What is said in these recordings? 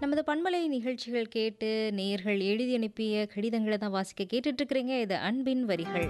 நமது பண்பலை நிகழ்ச்சிகள் கேட்டு நேயர்கள் எழுதி அனுப்பிய கடிதங்களை தான் வாசிக்க கேட்டுட்டு இருக்கிறீங்க இது அன்பின் வரிகள்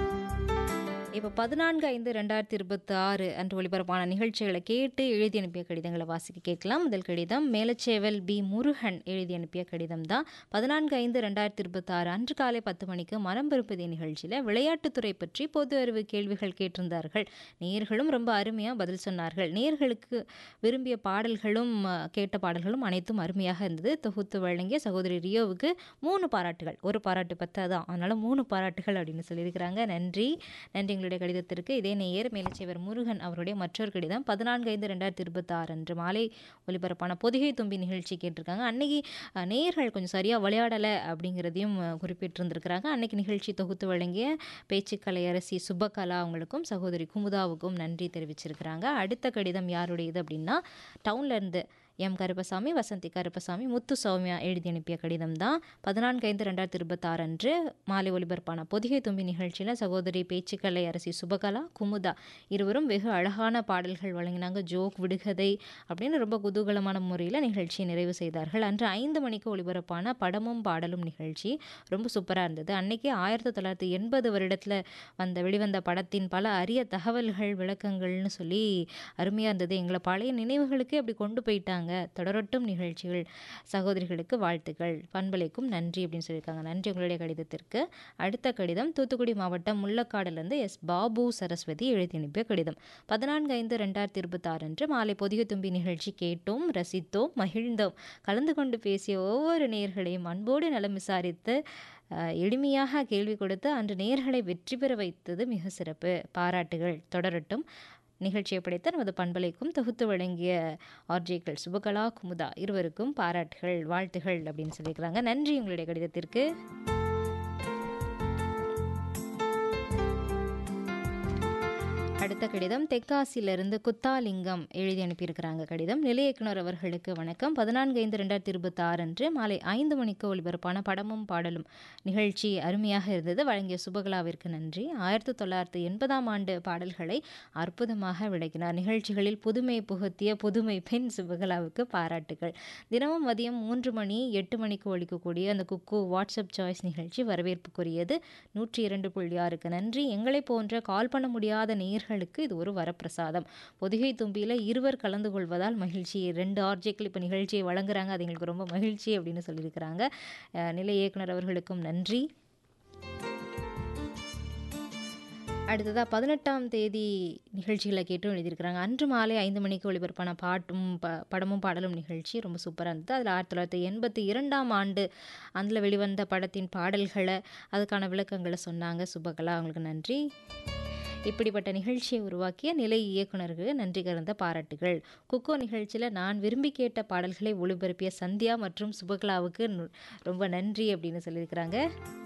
இப்போ பதினான்கு ஐந்து ரெண்டாயிரத்தி இருபத்தி ஆறு அன்று ஒளிபரப்பான நிகழ்ச்சிகளை கேட்டு எழுதி அனுப்பிய கடிதங்களை வாசிக்க கேட்கலாம் முதல் கடிதம் மேலச்சேவல் பி முருகன் எழுதி அனுப்பிய கடிதம் தான் பதினான்கு ஐந்து ரெண்டாயிரத்தி இருபத்தி ஆறு அன்று காலை பத்து மணிக்கு மரம் பெருப்பதி நிகழ்ச்சியில் விளையாட்டுத்துறை பற்றி பொது அறிவு கேள்விகள் கேட்டிருந்தார்கள் நேர்களும் ரொம்ப அருமையாக பதில் சொன்னார்கள் நேர்களுக்கு விரும்பிய பாடல்களும் அஹ், கேட்ட பாடல்களும் அனைத்தும் அருமையாக இருந்தது தொகுத்து வழங்கிய சகோதரி ரியோவுக்கு மூணு பாராட்டுகள் ஒரு பாராட்டு பத்தாதான் அதனால் மூணு பாராட்டுகள் அப்படின்னு சொல்லியிருக்கிறாங்க நன்றி நன்றி எங்களுடைய கடிதத்திற்கு இதே நேயர் மேலச்சேவர் முருகன் அவருடைய மற்றொரு கடிதம் பதினான்கு ஐந்து ரெண்டாயிரத்தி இருபத்தி ஆறு அன்று மாலை ஒலிபரப்பான பொதிகை தும்பி நிகழ்ச்சி கேட்டிருக்காங்க அன்னைக்கு அஹ், நேயர்கள் கொஞ்சம் சரியாக விளையாடலை அப்படிங்கிறதையும் அஹ், குறிப்பிட்டிருந்திருக்கிறாங்க அன்னைக்கு நிகழ்ச்சி தொகுத்து வழங்கிய பேச்சுக்கலை அரசி சுபகலா அவங்களுக்கும் சகோதரி குமுதாவுக்கும் நன்றி தெரிவிச்சிருக்கிறாங்க அடுத்த கடிதம் யாருடையது அப்படின்னா டவுன்ல இருந்து எம் கருப்பசாமி வசந்தி கருப்பசாமி முத்து சௌமியா எழுதி அனுப்பிய கடிதம் தான் பதினான்கு ஐந்து ரெண்டாயிரத்தி இருபத்தாறு அன்று மாலை ஒலிபரப்பான பொதிகை தும்பி நிகழ்ச்சியில் சகோதரி பேச்சுக்கலை அரசி சுபகலா குமுதா இருவரும் வெகு அழகான பாடல்கள் வழங்கினாங்க ஜோக் விடுகதை அப்படின்னு ரொம்ப குதூகலமான முறையில் நிகழ்ச்சியை நிறைவு செய்தார்கள் அன்று ஐந்து மணிக்கு ஒலிபரப்பான படமும் பாடலும் நிகழ்ச்சி ரொம்ப சூப்பராக இருந்தது அன்னைக்கு ஆயிரத்தி தொள்ளாயிரத்தி எண்பது வருடத்தில் வந்த வெளிவந்த படத்தின் பல அரிய தகவல்கள் விளக்கங்கள்னு சொல்லி அருமையாக இருந்தது எங்களை பழைய நினைவுகளுக்கு அப்படி கொண்டு போயிட்டாங்க தொடரட்டும் நிகழ்ச்சிகள் சகோதரிகளுக்கு வாழ்த்துக்கள் பண்பலைக்கும் நன்றி அப்படின்னு சொல்லியிருக்காங்க நன்றி உங்களுடைய கடிதத்திற்கு அடுத்த கடிதம் தூத்துக்குடி மாவட்டம் முள்ளக்காடுலேருந்து எஸ் பாபு சரஸ்வதி எழுதி அனுப்பிய கடிதம் பதினான்கு ஐந்து ரெண்டாயிரத்தி இருபத்தாறு அன்று மாலை பொதிகை தும்பி நிகழ்ச்சி கேட்டோம் ரசித்தோம் மகிழ்ந்தோம் கலந்து கொண்டு பேசிய ஒவ்வொரு நேர்களையும் அன்போடு நலம் விசாரித்து அஹ், எளிமையாக கேள்வி கொடுத்து அன்று நேர்களை வெற்றி பெற வைத்தது மிக சிறப்பு பாராட்டுகள் தொடரட்டும் நிகழ்ச்சியை படைத்த நமது பண்பலைக்கும் தொகுத்து வழங்கிய ஆர்ஜேக்கள் சுபகலா குமுதா இருவருக்கும் பாராட்டுகள் வாழ்த்துகள் அப்படின்னு சொல்லியிருக்கிறாங்க நன்றி உங்களுடைய கடிதத்திற்கு அடுத்த கடிதம் தெற்காசியிலிருந்து குத்தாலிங்கம் எழுதி அனுப்பியிருக்கிறாங்க கடிதம் நிலைய இயக்குனர் அவர்களுக்கு வணக்கம் பதினான்கு ஐந்து ரெண்டாயிரத்தி இருபத்தி ஆறு அன்று மாலை ஐந்து மணிக்கு ஒலிபரப்பான படமும் பாடலும் நிகழ்ச்சி அருமையாக இருந்தது வழங்கிய சுபகலாவிற்கு நன்றி ஆயிரத்தி தொள்ளாயிரத்தி எண்பதாம் ஆண்டு பாடல்களை அற்புதமாக விளக்கினார் நிகழ்ச்சிகளில் புதுமை புகுத்திய புதுமை பெண் சுபகலாவுக்கு பாராட்டுகள் தினமும் மதியம் மூன்று மணி எட்டு மணிக்கு ஒழிக்கக்கூடிய அந்த குக்கு வாட்ஸ்அப் சாய்ஸ் நிகழ்ச்சி வரவேற்புக்குரியது நூற்றி இரண்டு புள்ளி ஆறுக்கு நன்றி எங்களை போன்ற கால் பண்ண முடியாத நேயர்களுக்கு இது ஒரு வரப்பிரசாதம் பொதிகை தும்பியில் இருவர் கலந்து கொள்வதால் மகிழ்ச்சி ரெண்டு ஆர்ஜேக்கள் இப்போ நிகழ்ச்சியை வழங்குறாங்க அது எங்களுக்கு ரொம்ப மகிழ்ச்சி அப்படின்னு சொல்லியிருக்கிறாங்க அஹ், நிலை இயக்குனர் அவர்களுக்கும் நன்றி அடுத்ததாக பதினெட்டாம் தேதி நிகழ்ச்சிகளை கேட்டும் எழுதியிருக்கிறாங்க அன்று மாலை ஐந்து மணிக்கு ஒளிபரப்பான பாட்டும் ப படமும் பாடலும் நிகழ்ச்சி ரொம்ப சூப்பராக இருந்தது அதில் ஆயிரத்தி தொள்ளாயிரத்தி எண்பத்தி இரண்டாம் ஆண்டு அதில் வெளிவந்த படத்தின் பாடல்களை அதுக்கான விளக்கங்களை சொன்னாங்க சுபகலா அவங்களுக்கு நன்றி இப்படிப்பட்ட நிகழ்ச்சியை உருவாக்கிய நிலை இயக்குனருக்கு நன்றி கலந்த பாராட்டுகள் குக்கோ நிகழ்ச்சியில் நான் விரும்பி கேட்ட பாடல்களை ஒளிபரப்பிய சந்தியா மற்றும் சுபகலாவுக்கு நு- ரொம்ப நன்றி அப்படின்னு சொல்லியிருக்கிறாங்க